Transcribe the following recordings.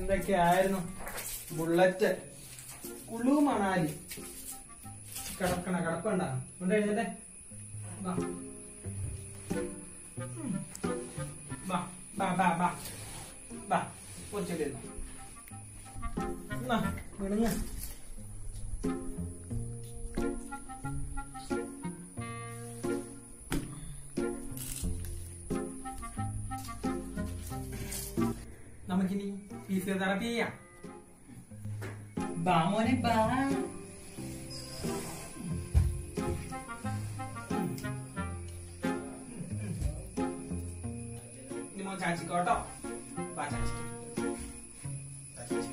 എന്തൊക്കെയായിരുന്നു ബുള്ളറ്റ് കുളു മണാലി കിടക്കണ കിടപ്പണ്ട കൊണ്ട് എഴുന്നേറ്റെ വാ ഉം. വാ ബാ ബാ ബാ ബാ കൊച്ചിരുന്നു എന്നാ വിടുങ്ങ നമുക്കിനി ഫിസിയോതെറാപ്പി ചെയ്യാം ബാ മോനെ ബാ ഇനി മോൻ ചാച്ചിക്കോട്ടോ ബാ ചാച്ചി ബാ ചാച്ചി.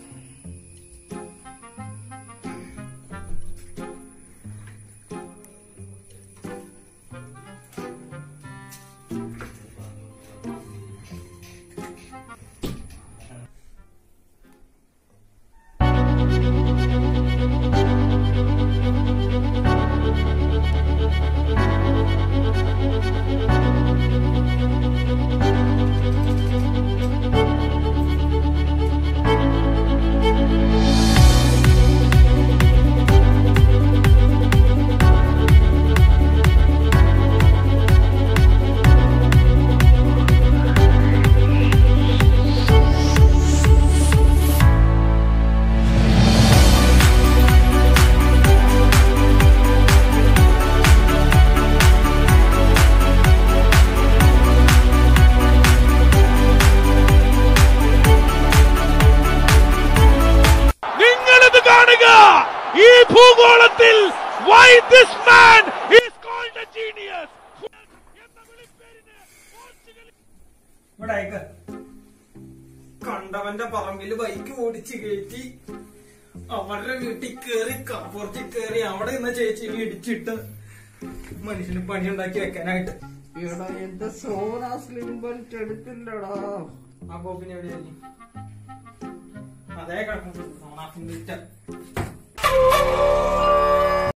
നിങ്ങളിത് കാണുക ഈ ഭൂഗോളത്തിൽ why this man is called a genius എന്ന വിളിപ്പേരിന് പോർച്ചുഗലിൽ ഇവിടെ അയക്ക് കണ്ടവന്റെ പറമ്പില് ബൈക്ക് ഓടിച്ച് കയറ്റി അവരുടെ വീട്ടിൽ കേറി കപ്പുറത്തിൽ കേറി അവിടെ നിന്ന് ചേച്ചിനെ ഇടിച്ചിട്ട് മനുഷ്യന് പണി ഉണ്ടാക്കി വെക്കാനായിട്ട് എടാ എന്റെ സോനാ സ്ലിം ബെൽറ്റ് എടുത്തില്ലടാ ആ കോപ്പിന് എവിടെയായി അതേ കിടക്കും സോണാഫിന്റെ